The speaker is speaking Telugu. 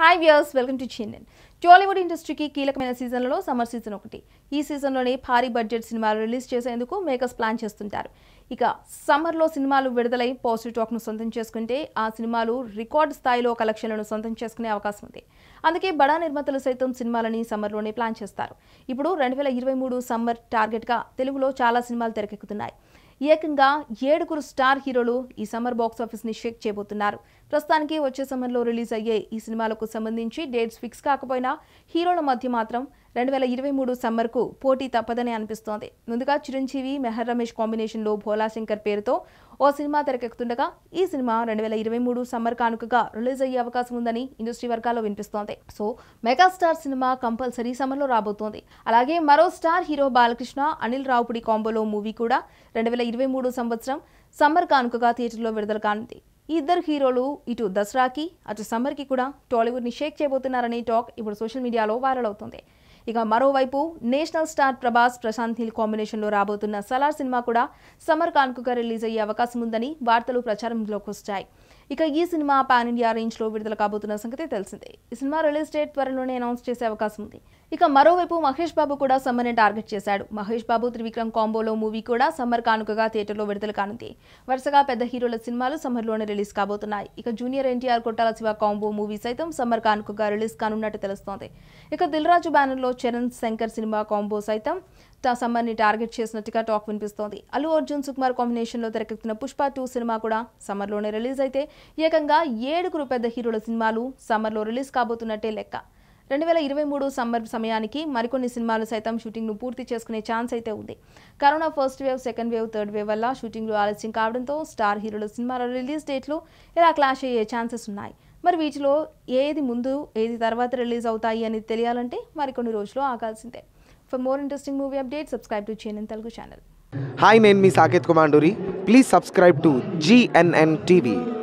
హాయ్ వ్యూయర్స్ వెల్కమ్ టు చిన్నన్ టాలీవుడ్ ఇండస్ట్రీకి కీలకమైన సీజన్లలో సమ్మర్ సీజన్ ఒకటి ఈ సీజన్లోనే భారీ బడ్జెట్ సినిమాలు రిలీజ్ చేసేందుకు మేకర్స్ ప్లాన్ చేస్తుంటారు ఇక సమ్మర్లో సినిమాలు విడుదలై పాజిటివ్ టాక్ను సొంతం చేసుకుంటే ఆ సినిమాలు రికార్డ్ స్థాయిలో కలెక్షన్లను సొంతం చేసుకునే అవకాశం ఉంది అందుకే బడా నిర్మాతలు సైతం సినిమాలని సమ్మర్లోనే ప్లాన్ చేస్తారు ఇప్పుడు రెండు వేల ఇరవై మూడు సమ్మర్ టార్గెట్గా తెలుగులో చాలా సినిమాలు తెరకెక్కుతున్నాయి ఏకంగా ఏడుగురు స్టార్ హీరోలు ఈ సమ్మర్ బాక్స్ ఆఫీస్ ని షేక్ చేయబోతున్నారు ప్రస్తుతానికి వచ్చే సమ్మర్లో రిలీజ్ అయ్యే ఈ సినిమాలకు సంబంధించి డేట్స్ ఫిక్స్ కాకపోయినా హీరోల మధ్య మాత్రం రెండు వేల ఇరవై మూడు సమ్మర్కు పోటీ తప్పదని అనిపిస్తోంది ముందుగా చిరంజీవి మెహర్ రమేష్ కాంబినేషన్లో భోలా శంకర్ పేరుతో ఓ సినిమా తెరకెక్కుతుండగా ఈ సినిమా రెండు వేల ఇరవై మూడు సమ్మర్ కానుకగా రిలీజ్ అయ్యే అవకాశం ఉందని ఇండస్ట్రీ వర్గాల్లో వినిపిస్తోంది సో మెగాస్టార్ సినిమా కంపల్సరీ సమ్మర్లో రాబోతోంది అలాగే మరో స్టార్ హీరో బాలకృష్ణ అనిల్ రావుపుడి కాంబోలో మూవీ కూడా రెండు వేల ఇరవై మూడు సంవత్సరం సమ్మర్ కానుకగా థియేటర్లో విడుదల కానుంది ఈ ఇద్దరు హీరోలు ఇటు దసరాకి అటు సమ్మర్కి కూడా టాలీవుడ్ని షేక్ చేయబోతున్నారనే టాక్ ఇప్పుడు సోషల్ మీడియాలో వైరల్ అవుతుంది ఇక మరోవైపు నేషనల్ స్టార్ ప్రభాస్ ప్రశాంత్ నీల్ కాంబినేషన్లో రాబోతున్న సలార్ సినిమా కూడా సమ్మర్ కానుకగా రిలీజ్ అయ్యే అవకాశం ఉందని వార్తలు ప్రచారంలోకి వచ్చాయి ఇక ఈ సినిమా పాన్ ఇండియా రేంజ్లో విడుదల కాబోతున్న సంగతి తెలిసిందే ఈ సినిమా రిలీజ్ డేట్ త్వరలోనే అనౌన్స్ చేసే అవకాశం ఉంది ఇక మరోవైపు మహేష్ బాబు కూడా సమ్మర్ని టార్గెట్ చేశాడు మహేష్ బాబు త్రివిక్రమ్ కాంబోలో మూవీ కూడా సమ్మర్ కానుకగా థియేటర్లో విడుదల కానుంది వరుసగా పెద్ద హీరోల సినిమాలు సమ్మర్లోనే రిలీజ్ కాబోతున్నాయి ఇక junior NTR Koratala Siva combo movie సైతం సమ్మర్ కానుకగా రిలీజ్ కానున్నట్టు తెలుస్తోంది ఇక దిల్ రాజు బ్యానర్లో చరణ్ శంకర్ సినిమా కాంబో సైతం తా సమ్మర్ని టార్గెట్ చేసినట్టుగా టాక్ వినిపిస్తోంది అల్లు అర్జున్ సుకుమార్ కాంబినేషన్లో తెరకెక్కుతున్న పుష్ప టూ సినిమా కూడా సమ్మర్లోనే రిలీజ్ అయితే ఏకంగా ఏడుగురు పెద్ద హీరోల సినిమాలు సమ్మర్లో రిలీజ్ కాబోతున్నట్టే లెక్క రెండు వేల ఇరవై మూడు సమ్మర్ సమయానికి మరికొన్ని సినిమాలు సైతం షూటింగ్ను పూర్తి చేసుకునే ఛాన్స్ అయితే ఉంది corona first wave second wave third wave వల్ల షూటింగ్లు ఆలస్యం కావడంతో స్టార్ హీరోల సినిమాల రిలీజ్ డేట్లు ఇలా క్లాష్ అయ్యే ఛాన్సెస్ ఉన్నాయి మరి వీటిలో ఏది ముందు ఏది తర్వాత రిలీజ్ అవుతాయి అనేది తెలియాలంటే మరికొన్ని రోజులు ఆగాల్సిందే for more interesting movie update subscribe to చేనన్ తెలుగు ఛానల్ హాయ్ నేను మీ Saketh Kumanduri please subscribe to GNN TV